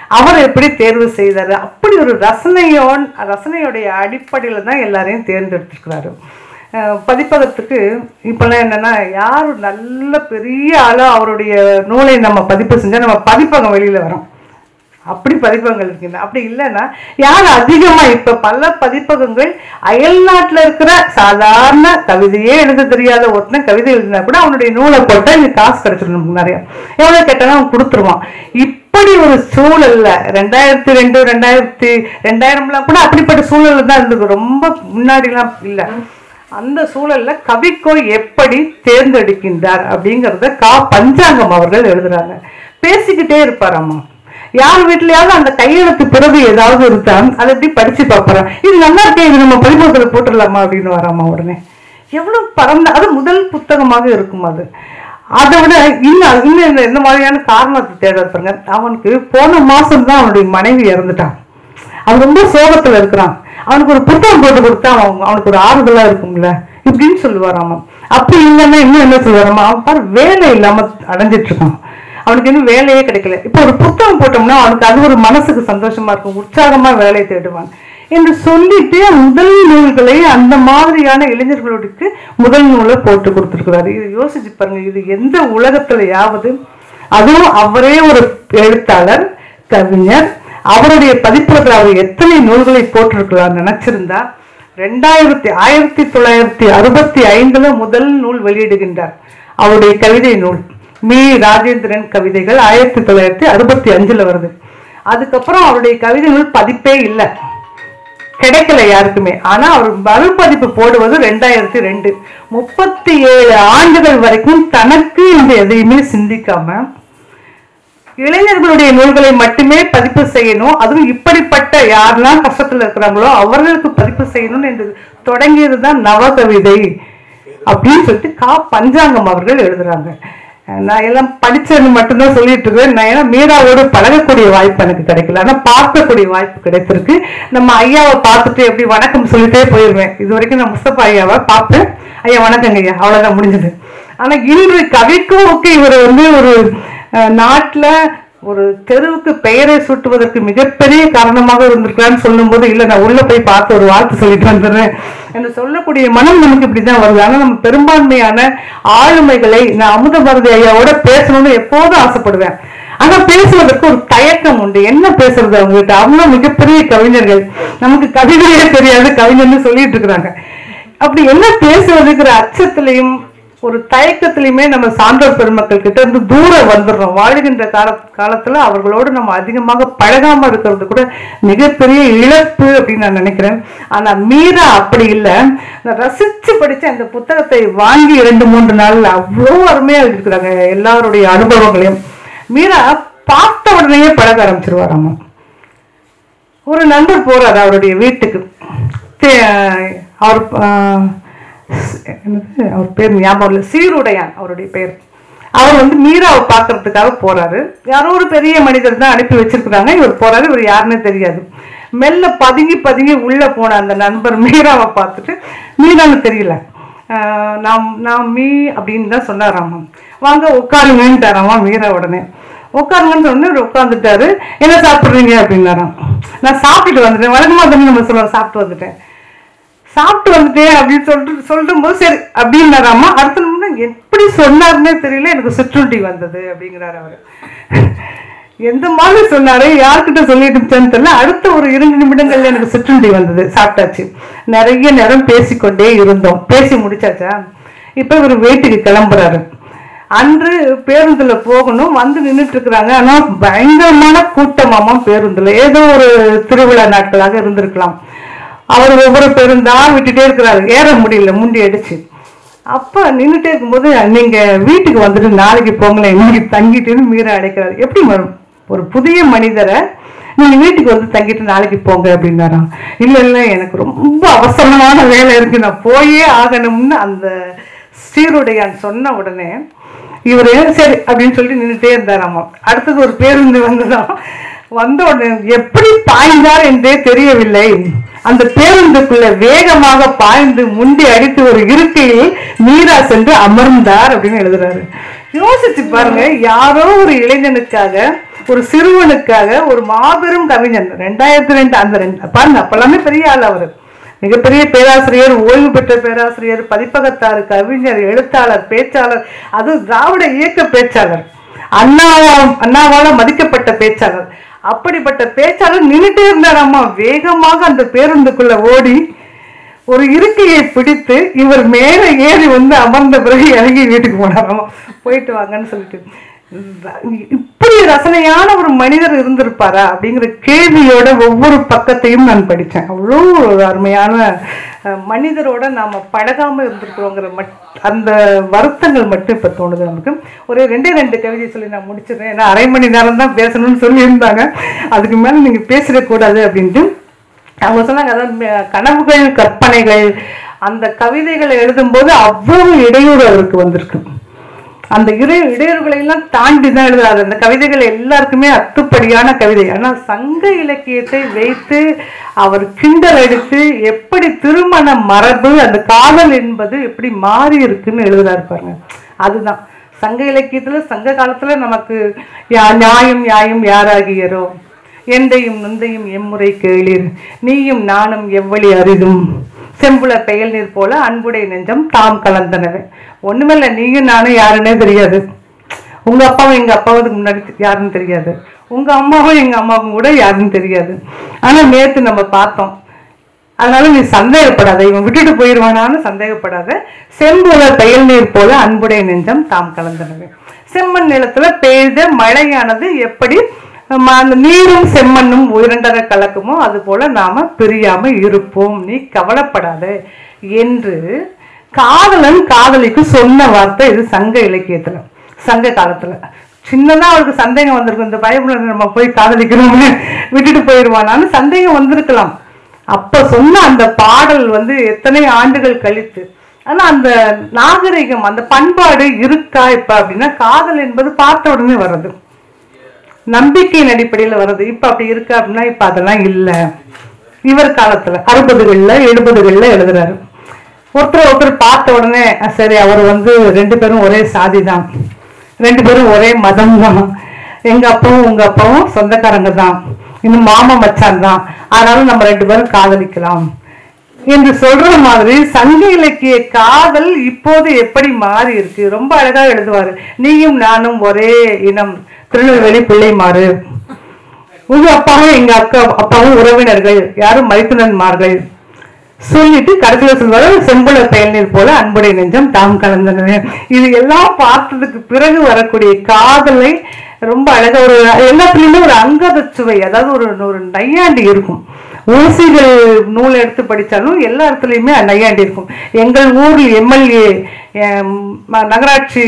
அவர் எப்படி தேர்வு செய்தாரு அப்படி ஒரு ரசனையோன் ரசனையுடைய அடிப்படையில் தான் எல்லாரையும் தேர்ந்தெடுத்திருக்கிறாரு அஹ் பதிப்பகத்துக்கு இப்போல்லாம் என்னன்னா யார் நல்ல பெரிய ஆளோ அவருடைய நூலை நம்ம பதிப்பு செஞ்சால் நம்ம பதிப்பகம் வெளியில் வரோம் அப்படி பதிப்பகங்கள் இருக்கின்றன அப்படி இல்லைன்னா யார் அதிகமா இப்ப பல பதிப்பகங்கள் அயல் நாட்டுல இருக்கிற சாதாரண கவிதையே எழுத தெரியாத ஒருத்தன் கவிதை எழுதினா கூட அவனுடைய நூலை போட்டா இது காசு கிடைச்சிடும் நமக்கு நிறைய எவ்வளவு கேட்டாலும் அவன் கொடுத்துருவான் இப்படி ஒரு சூழல்ல ரெண்டாயிரத்தி ரெண்டு ரெண்டாயிரத்தி ரெண்டாயிரம்லாம் கூட அப்படிப்பட்ட சூழல்ல தான் இருந்தது ரொம்ப முன்னாடிலாம் இல்லை அந்த சூழல்ல கவிக்கோ எப்படி தேர்ந்தெடுக்கின்றார் அப்படிங்கிறத கா பஞ்சாங்கம் அவர்கள் எழுதுறாங்க பேசிக்கிட்டே இருப்பாராமா யார் வீட்லயாவது அந்த கையெழுத்து பிறகு ஏதாவது இருந்தா அதை எப்படி படிச்சு பார்ப்பறான் இது நல்லா இருக்கே இது நம்ம பதிப்பகத்தில் போட்டுடலாமா அப்படின்னு வராமா உடனே எவ்வளவு பரந்த அது முதல் புத்தகமாக இருக்கும் அது அதை விட இன்னும் இன்னும் இந்த- இந்த மாதிரியான காரணத்தை தேட இருப்பாங்க அவனுக்கு போன மாசம் தான் அவனுடைய மனைவி இறந்துட்டான் அவன் ரொம்ப சோகத்துல இருக்கிறான் அவனுக்கு ஒரு புத்தகம் போட்டு கொடுத்தா அவன் அவனுக்கு ஒரு ஆறுதலா இருக்கும்ல இப்படின்னு சொல்லுவாராமா அப்படி இல்லைன்னா இன்னும் என்ன சொல்லுவாராமா அவன் பாரு வேலை இல்லாம அடைஞ்சிட்டு இருக்கான் அவனுக்கு இன்னும் வேலையே கிடைக்கல இப்போ ஒரு புத்தகம் போட்டோம்னா அவனுக்கு அது ஒரு மனசுக்கு சந்தோஷமா இருக்கும் உற்சாகமா வேலை தேடுவான் என்று சொல்லிட்டு முதல் நூல்களை அந்த மாதிரியான இளைஞர்களுக்கு முதல் நூலை போட்டு கொடுத்துருக்கிறாரு இது யோசிச்சு பாருங்க இது எந்த உலகத்திலேயாவது அதுவும் அவரே ஒரு எழுத்தாளர் கவிஞர் அவருடைய பதிப்பகத்தில் அவர் எத்தனை நூல்களை போட்டிருக்கலாம் நினைச்சிருந்தா ரெண்டாயிரத்தி ஆயிரத்தி தொள்ளாயிரத்தி அறுபத்தி ஐந்துல முதல் நூல் வெளியிடுகின்றார் அவருடைய கவிதை நூல் மீ ராஜேந்திரன் கவிதைகள் ஆயிரத்தி தொள்ளாயிரத்தி அறுபத்தி அஞ்சுல வருது அதுக்கப்புறம் அவருடைய கவிதை நூல் பதிப்பே இல்லை கிடைக்கல யாருக்குமே ஆனா அவர் மறுபதிப்பு போடுவது ரெண்டாயிரத்தி ரெண்டு முப்பத்தி ஏழு ஆண்டுகள் வரைக்கும் தனக்கு இந்த எதையுமே சிந்திக்காம இளைஞர்களுடைய நூல்களை மட்டுமே பதிப்பு செய்யணும் அதுவும் இப்படிப்பட்ட யாரெல்லாம் கஷ்டத்துல இருக்கிறாங்களோ அவர்களுக்கு பதிப்பு செய்யணும் என்று தொடங்கியது தான் நவகவிதை அப்படின்னு சொல்லிட்டு கா பஞ்சாங்கம் அவர்கள் எழுதுறாங்க நான் எல்லாம் படிச்சது மட்டும்தான் சொல்லிட்டு இருக்கேன் நான் ஏன்னா மீராவோடு பழகக்கூடிய வாய்ப்பு எனக்கு கிடைக்கல ஆனா பார்க்கக்கூடிய வாய்ப்பு கிடைத்திருக்கு நம்ம ஐயாவை பார்த்துட்டு எப்படி வணக்கம் சொல்லிட்டே போயிடுவேன் இது வரைக்கும் நான் முஸ்தபா ஐயாவை பார்ப்பேன் ஐயா வணக்கங்க ஐயா அவ்வளவுதான் முடிஞ்சது ஆனா இன்று கவிக்கோவுக்கு இவர் வந்து ஒரு அஹ், நாட்டுல ஒரு தெருவுக்கு பெயரை சூட்டுவதற்கு மிகப்பெரிய காரணமாக இருந்திருக்கலான்னு சொல்லும்போது இல்லை நான் உள்ள போய் பார்த்து ஒரு வார்த்தை சொல்லிட்டு வந்துடுறேன் என்று சொல்லக்கூடிய மனம் நமக்கு இப்படிதான் வருது ஆனா நம்ம பெரும்பான்மையான ஆளுமைகளை நான் அமுத பாரதி ஐயாவோட பேசணும்னு எப்போதும் ஆசைப்படுவேன் ஆனா பேசுவதற்கு ஒரு தயக்கம் உண்டு என்ன பேசுறது அவங்க கிட்ட அவ்வளவு மிகப்பெரிய கவிஞர்கள் நமக்கு கவிதையே தெரியாது கவிஞர்னு சொல்லிட்டு இருக்கிறாங்க அப்படி என்ன பேசுவதுங்கிற அச்சத்திலையும் ஒரு தயக்கத்திலையுமே நம்ம சான்றோர் பெருமக்கள் கிட்ட இருந்து தூரம் வந்துடுறோம் வாழ்கின்ற கால காலத்துல அவர்களோடு நம்ம அதிகமாக பழகாம இருக்கிறது கூட மிகப்பெரிய இழப்பு அப்படின்னு நான் நினைக்கிறேன் ஆனா மீரா அப்படி இல்லை நான் ரசிச்சு படிச்ச அந்த புத்தகத்தை வாங்கி இரண்டு மூன்று நாள்ல அவ்வளோ அருமையா இருக்கிறாங்க எல்லாருடைய அனுபவங்களையும் மீரா பார்த்த உடனேயே பழக ஆரம்பிச்சிருவாராமா ஒரு நண்பர் போறாரு அவருடைய வீட்டுக்கு தே- அவர் ஆஹ், என்னது அவர் பேர் ஞாபகம் இல்லை சீருடையான் அவருடைய பேர் அவர் வந்து மீராவை பார்க்கறதுக்காக போறாரு யாரோ ஒரு பெரிய மனிதர் தான் அனுப்பி வச்சிருக்கிறாங்க இவர் போறாரு இவர் யாருன்னே தெரியாது மெல்ல பதுங்கி பதுங்கி உள்ள போன அந்த நண்பர் மீராவை பார்த்துட்டு மீரான்னு தெரியல ஆஹ், நான் நான் மீ அப்படின்னு தான் சொன்னாராமா வாங்க உட்காருங்கன்ட்டாராமா மீரா உடனே உட்காருங்கன்னு சொன்னே இவர் உட்காந்துட்டாரு என்ன சாப்பிட்றீங்க அப்படின்னாராம் நான் சாப்பிட்டுட்டு வந்துட்டேன் வழக்கமா தானே நம்ம சொல்லுவோம் சாப்பிட்டு வந்துட்டேன் சாப்பிட்டு வந்துட்டேன் அப்படின்னு சொல்லிட்டு சொல்லும் போது சரி அப்படின்னாராமா அடுத்த நிமிடம் எப்படி சொன்னாருன்னே தெரியல எனக்கு சிற்றுண்டி வந்தது அப்படிங்கிறாரு அவர் எந்த மாதிரி சொன்னாரு யார்கிட்ட சொல்லிட்டுச்சேன்னு தெரியல அடுத்த ஒரு இரண்டு நிமிடங்கள்ல எனக்கு சிற்றுண்டி வந்தது சாப்பிட்டாச்சு நிறைய நேரம் பேசிக்கொண்டே இருந்தோம் பேசி முடிச்சாச்சா இப்ப இவர் வீட்டுக்கு கிளம்புறாரு அன்று பேருந்துல போகணும் வந்து நின்றுட்டு இருக்கிறாங்க ஆனா பயங்கரமான கூட்டமாமா பேருந்துல ஏதோ ஒரு திருவிழா நாட்களாக இருந்திருக்கலாம் அவர் ஒவ்வொரு பேருந்தா விட்டுட்டே இருக்கிறாரு ஏற முடியல முண்டி அடிச்சு அப்ப நின்றுட்டே இருக்கும்போது நீங்க வீட்டுக்கு வந்துட்டு நாளைக்கு போங்களேன் இன்னைக்கு தங்கிட்டுன்னு மீற அடைக்கிறாரு எப்படி வரும் ஒரு புதிய மனிதரை நீங்க வீட்டுக்கு வந்து தங்கிட்டு நாளைக்கு போங்க அப்படின்னாராம் இல்ல இல்ல எனக்கு ரொம்ப அவசரமான வேலை இருக்கு நான் போயே ஆகணும்னு அந்த ஸ்ரீருடையான் சொன்ன உடனே இவரு சரி அப்படின்னு சொல்லி நின்றுட்டே இருந்தாராமா அடுத்தது ஒரு பேருந்து வந்ததாம் வந்த உடனே எப்படி பாய்ந்தார் என்றே தெரியவில்லை அந்த பேருந்துக்குள்ள வேகமாக பாய்ந்து முண்டி அடித்து ஒரு இருக்கையில் மீரா சென்று அமர்ந்தார் அப்படின்னு எழுதுறாரு யோசிச்சு பாருங்க யாரோ ஒரு இளைஞனுக்காக ஒரு சிறுவனுக்காக ஒரு மாபெரும் கவிஞன் ரெண்டாயிரத்தி ரெண்டு அந்த ரெண்டு பாருங்க அப்பெல்லாமே பெரிய ஆள் அவர் மிகப்பெரிய பேராசிரியர் ஓய்வு பெற்ற பேராசிரியர் பதிப்பகத்தார் கவிஞர் எழுத்தாளர் பேச்சாளர் அது திராவிட இயக்க பேச்சாளர் அண்ணாவா அண்ணாவால மதிக்கப்பட்ட பேச்சாளர் அப்படிப்பட்ட பேச்சாளர் நின்றுட்டே இருந்தாராமா வேகமாக அந்த பேருந்துக்குள்ள ஓடி ஒரு இருக்கையை பிடித்து இவர் மேல ஏறி வந்து அமர்ந்த பிறகு இறங்கி வீட்டுக்கு போனாராமா போயிட்டு வாங்கன்னு சொல்லிட்டு இப்படி ரசனையான ஒரு மனிதர் இருந்திருப்பாரா அப்படிங்கிற கேள்வியோட ஒவ்வொரு பக்கத்தையும் நான் படித்தேன் அவ்வளோ ஒரு அருமையான அஹ், மனிதரோட நாம பழகாம இருந்திருக்கிறோங்கிற மட் அந்த வருத்தங்கள் மட்டும் இப்போ தோணுது நமக்கு ஒரு ரெண்டே ரெண்டு கவிதை சொல்லி நான் முடிச்சிடுறேன் ஏன்னா அரை மணி நேரம் தான் பேசணும்னு சொல்லியிருந்தாங்க அதுக்கு மேலே நீங்கள் பேசிடக்கூடாது அப்படின்ட்டு அவங்க சொன்னாங்க அதாவது ம- கனவுகள் கற்பனைகள் அந்த கவிதைகளை எழுதும்போது அவ்வளவு இடையூறு அவருக்கு வந்திருக்கு அந்த இறை இடையூறுகளை எல்லாம் தாண்டி தான் எழுதுறாரு அந்த கவிதைகள் எல்லாருக்குமே அத்துப்படியான கவிதை ஆனா சங்க இலக்கியத்தை வைத்து அவர் கிண்டல் அடித்து எப்படி திருமண மரபு அந்த காதல் என்பது எப்படி மாறி இருக்குன்னு எழுதுறாரு பாருங்க அதுதான் சங்க இலக்கியத்துல சங்க காலத்துல நமக்கு யா- நியாயம் நியாயம் யாராகியரோ எந்தையும் நுந்தையும் எம்முறை கேளீர் நீயும் நானும் எவ்வளி அரிதும் செம்புல பெயல் நீர் போல அன்புடைய நெஞ்சம் தாம் கலந்தனவே ஒண்ணுமில்ல நீயும் நானும் யாருன்னே தெரியாது உங்க அப்பாவும் எங்க அப்பாவுக்கு முன்னாடி தெ- யாருன்னு தெரியாது உங்க அம்மாவும் எங்க அம்மாவும் கூட யாருன்னு தெரியாது ஆனா நேத்து நம்ம பார்த்தோம் அதனால நீ சந்தேகப்படாத இவன் விட்டுட்டு போயிடுவானான்னு சந்தேகப்படாத செம்புல பெயல் நீர் போல அன்புடைய நெஞ்சம் தாம் கலந்தனவே செம்மண் நிலத்துல பெய்த மழையானது எப்படி ம- அந்த நீரும் செம்மண்ணும் இரண்டரை கலக்குமோ அது போல நாம பிரியாம இருப்போம் நீ கவலைப்படாத என்று காதலன் காதலிக்கு சொன்ன வார்த்தை இது சங்க இலக்கியத்துல சங்க காலத்துல சின்னதா அவருக்கு சந்தேகம் வந்திருக்கும் இந்த பயப்புல நம்ம போய் காதலிக்கிறோம்னு விட்டுட்டு போயிடுவானான்னு சந்தேகம் வந்திருக்கலாம் அப்ப சொன்ன அந்த பாடல் வந்து எத்தனை ஆண்டுகள் கழித்து ஆனா அந்த நாகரிகம் அந்த பண்பாடு இருக்கா இப்ப அப்படின்னா காதல் என்பது பார்த்த உடனே வர்றது நம்பிக்கையின் அடிப்படையில வர்றது இப்ப அப்படி இருக்கு அப்படின்னா இப்ப அதெல்லாம் இல்ல இவர் காலத்துல அறுபதுகள்ல எழுபதுகள்ல எழுதுறாரு ஒருத்தர் ஒருத்தர் பார்த்த உடனே "அஹ், சரி அவர் வந்து ரெண்டு பேரும் ஒரே சாதி தான் ரெண்டு பேரும் ஒரே மதம் தான் எங்க அப்பாவும் உங்க அப்பாவும் சொந்தக்காரங்க தான் இன்னும் மாமா மச்சான் தான் அதனால நம்ம ரெண்டு பேரும் காதலிக்கலாம் என்று சொல்ற மாதிரி சங்க இலக்கிய காதல் இப்போது எப்படி மாறி இருக்கு ரொம்ப அழகா எழுதுவாரு நீயும் நானும் ஒரே இனம் திருநெல்வேலி பிள்ளைமாறு உங்க அப்பாவும் எங்க அக்கா அப்பாவும் உறவினர்கள் யாரும் மைத்துனன்மார்கள் சொல்லிட்டு கடைசியில சொல்வாரு செம்புல பயனீர் போல அன்புடைய நெஞ்சம் தாம் கலந்தனவே இது எல்லாம் பார்த்ததுக்கு பிறகு வரக்கூடிய காதலை ரொம்ப அழகா ஒரு எல்லாத்துலயுமே ஒரு அங்கத சுவை அதாவது ஒரு ஒரு நையாண்டி இருக்கும் ஊசிகள் நூல் எடுத்து படிச்சாலும் எல்லா இடத்துலையுமே நையாண்டி இருக்கும் எங்கள் ஊரில் எம்எல்ஏ நகராட்சி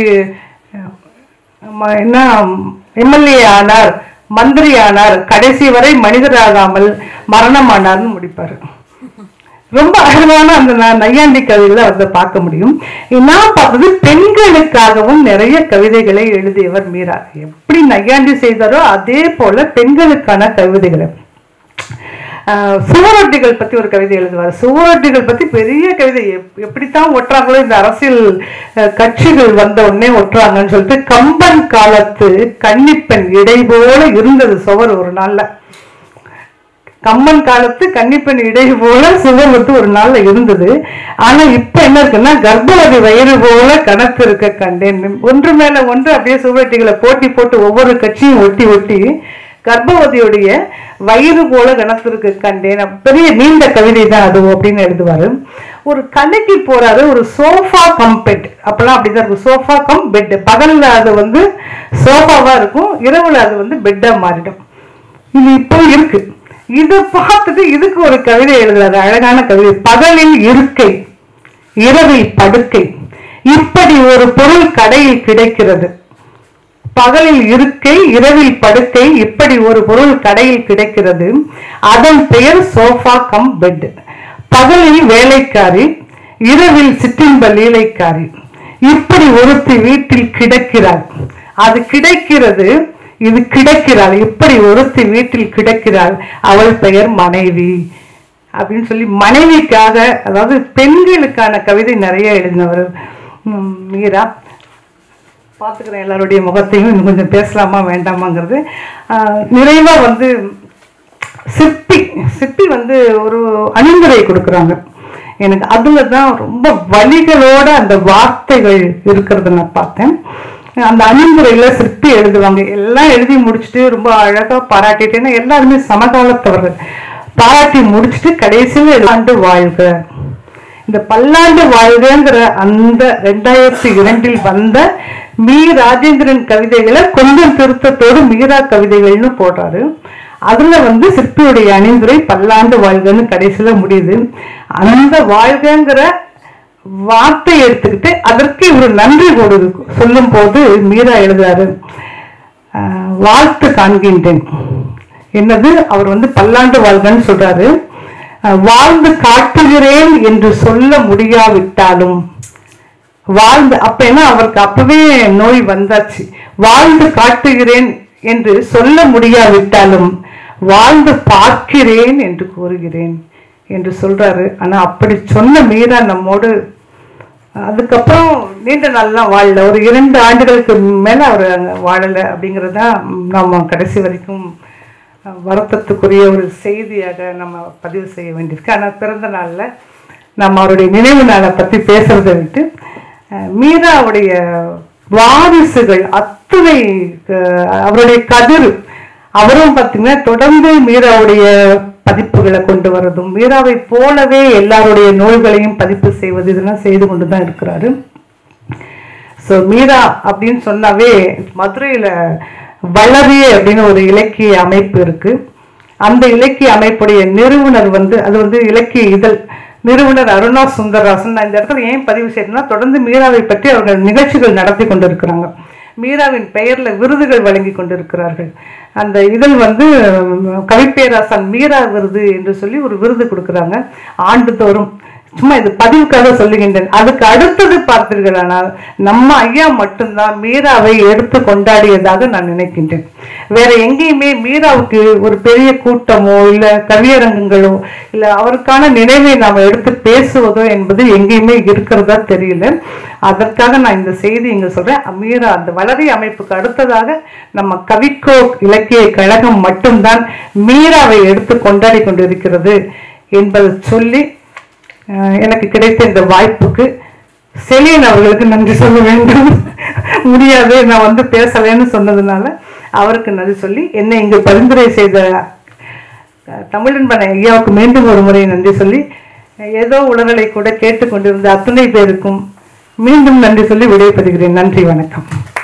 ம- என்ன எம்எல்ஏ ஆனார் மந்திரி ஆனார் கடைசி வரை மனிதராகாமல் மரணமானார்னு முடிப்பாரு ரொம்ப அழகான அந்த ந- நையாண்டி கவிதைகளை அவர்களை பார்க்க முடியும் நான் பார்த்தது பெண்களுக்காகவும் நிறைய கவிதைகளை எழுதியவர் மீரா எப்படி நையாண்டி செய்தாரோ அதே போல பெண்களுக்கான கவிதைகளை ஆஹ் சுவரொட்டிகள் பத்தி ஒரு கவிதை எழுதுவார் சுவரொட்டிகள் பத்தி பெரிய கவிதை எப்- எப்படித்தான் ஒட்டுறாங்களோ இந்த அரசியல் அஹ், கட்சிகள் வந்த உடனே ஒட்டுறாங்கன்னு சொல்லிட்டு கம்பன் காலத்து கன்னிப்பெண் இடை போல இருந்தது சுவர் ஒரு நாள்ல கம்மன் காலத்து கன்னிப்பெண் இடை போல சுவர் வந்து ஒரு நாள்ல இருந்தது ஆனா இப்ப என்ன இருக்குன்னா கர்ப்பவதி வயிறு போல கணக்கு இருக்க கண்டேன் ஒன்று மேல ஒன்று அப்படியே சுவரொட்டிகளை போட்டி போட்டு ஒவ்வொரு கட்சியும் ஒட்டி ஒட்டி கர்ப்பவதியுடைய வயிறு போல கணத்திற்கு கண்டேன் அப்ப பெரிய நீண்ட கவிதை தான் அது அப்படின்னு எழுதுவாரு ஒரு கடைக்கு போறாரு ஒரு சோஃபா கம் பெட் அப்பெல்லாம் அப்படிதான் இருக்கும் சோஃபா கம் பெட் பகல்ல அது வந்து சோஃபாவா இருக்கும் இரவுல அது வந்து பெட்டா மாறிடும் இது இப்போ இருக்கு இதை பார்த்துட்டு இதுக்கு ஒரு கவிதை எழுதுறாரு அழகான கவிதை பகலில் இருக்கை இரவில் படுக்கை இப்படி ஒரு பொருள் கடையில் கிடைக்கிறது பகலில் இருக்கை இரவில் படுக்கை இப்படி ஒரு பொருள் கடையில் கிடைக்கிறது அதன் பெயர் சோஃபா கம் பெட் பகலில் வேலைக்காரி இரவில் சிற்றின்ப லீலைக்காரி இப்படி ஒருத்தி வீட்டில் கிடக்கிறாள் அது கிடைக்கிறது இது கிடக்கிறாள் இப்படி ஒருத்தி வீட்டில் கிடக்கிறாள் அவள் பெயர் மனைவி அப்படின்னு சொல்லி மனைவிக்காக அதாவது பெண்களுக்கான கவிதை நிறைய எழுதினவர் உம், மீரா பார்த்துக்கிறேன் எல்லாருடைய முகத்தையும் இன்னும் கொஞ்சம் பேசலாமா வேண்டாமாங்கிறது ஆஹ் நிறைவா வந்து சிற்பி சிற்பி வந்து ஒரு அணிந்துரை கொடுக்குறாங்க எனக்கு அதுல தான் ரொம்ப வலிகளோட அந்த வார்த்தைகள் இருக்கிறத நான் பார்த்தேன் அந்த அணிந்துரையில சிற்பி எழுதுவாங்க எல்லாம் எழுதி முடிச்சுட்டு ரொம்ப அழகா பாராட்டிட்டு ஏன்னா எல்லாருமே சமகாலத்தவர்கள் பாராட்டி முடிச்சுட்டு கடைசியில் ஆண்டு வாழ்க இந்த பல்லாண்டு வாழ்கங்கிற அந்த ரெண்டாயிரத்தி இரண்டில் வந்த மீ ராஜேந்திரன் கவிதைகளை கொஞ்சம் திருத்தத்தோடு மீரா கவிதைகள்னு போடுறாரு அதுல வந்து சிற்பியுடைய அணிந்துரை பல்லாண்டு வாழ்கன்னு கடைசியில முடியுது அந்த வாழ்கங்கிற வார்த்தை எடுத்துக்கிட்டு அதற்கு இவர் நன்றி கொடுது சொல்லும் போது மீரா எழுதுறாரு ஆஹ், வாழ்த்து காண்கின்றேன் என்னது அவர் வந்து பல்லாண்டு வாழ்கன்னு சொல்றாரு ஆஹ், வாழ்ந்து காட்டுகிறேன் என்று சொல்ல முடியாவிட்டாலும் வாழ்ந்து அப்ப என்ன அவருக்கு அப்பவே நோய் வந்தாச்சு வாழ்ந்து காட்டுகிறேன் என்று சொல்ல முடியாவிட்டாலும் வாழ்ந்து பார்க்கிறேன் என்று கூறுகிறேன் என்று சொல்றாரு ஆனா அப்படி சொன்ன மீரா நம்மோடு அதுக்கப்புறம் நீண்ட நாள்லாம் வாழல ஒரு இரண்டு ஆண்டுகளுக்கு மேல அவர் அங்க வாழல அப்படிங்கிறதா நம்ம கடைசி வரைக்கும் அஹ், வருத்தத்துக்குரிய ஒரு செய்தியாக நம்ம பதிவு செய்ய வேண்டியிருக்கு ஆனால் பிறந்த நாள்ல நம்ம அவருடைய நினைவு நாளை பத்தி பேசுறதை விட்டு அஹ், மீராவுடைய வாரிசுகள் அத்தனை அஹ், அவருடைய கதிர் அவரும் பார்த்தீங்கன்னா தொடர்ந்து மீராவுடைய பதிப்புகளை கொண்டு வரதும் மீராவை போலவே எல்லாருடைய நூல்களையும் பதிப்பு செய்வது இதெல்லாம் செய்து கொண்டு தான் இருக்கிறாரு ஸோ மீரா அப்படின்னு சொன்னாவே மதுரையில் வளரிய அப்படின்னு ஒரு இலக்கிய அமைப்பு இருக்கு அந்த இலக்கிய அமைப்புடைய நிறுவனர் வந்து அது வந்து இலக்கிய இதழ் நிறுவனர் அருணா சுந்தரராசன் நான் இந்த இடத்துல ஏன் பதிவு செய்யணும்னா தொடர்ந்து மீராவை பற்றி அவர்கள் நிகழ்ச்சிகள் நடத்தி கொண்டிருக்கிறாங்க மீராவின் பெயர்ல விருதுகள் வழங்கி கொண்டிருக்கிறார்கள் அந்த இதழ் வந்து உம், கவிப்பேராசன் மீரா விருது என்று சொல்லி ஒரு விருது கொடுக்குறாங்க ஆண்டுதோறும் சும்மா இது பதிவுக்காக சொல்லுகின்றேன் அதுக்கு அடுத்தது பார்த்தீர்களானால் நம்ம ஐயா மட்டும்தான் மீராவை எடுத்து கொண்டாடியதாக நான் நினைக்கின்றேன் வேற எங்கேயுமே மீராவுக்கு ஒரு பெரிய கூட்டமோ இல்ல கவியரங்கங்களோ இல்ல அவருக்கான நினைவை நாம் எடுத்து பேசுவதோ என்பது எங்கேயுமே இருக்கிறதா தெரியல அதற்காக நான் இந்த செய்தி இங்க சொல்றேன் மீரா அந்த வளரி அமைப்புக்கு அடுத்ததாக நம்ம கவிக்கோ இலக்கிய கழகம் மட்டும்தான் மீராவை எடுத்து கொண்டாடி கொண்டிருக்கிறது என்பதை சொல்லி அஹ், எனக்கு கிடைத்த இந்த வாய்ப்புக்கு செலியன் அவர்களுக்கு நன்றி சொல்ல வேண்டும் முடியாது நான் வந்து பேசலைன்னு சொன்னதுனால அவருக்கு நன்றி சொல்லி என்னை இங்கு பரிந்துரை செய்த அஹ், தமிழன்பன் ஐயாவுக்கு மீண்டும் ஒரு முறை நன்றி சொல்லி ஏதோ உளறலை கூட கேட்டுக்கொண்டிருந்த அத்தனை பேருக்கும் மீண்டும் நன்றி சொல்லி விடைபெறுகிறேன் நன்றி வணக்கம்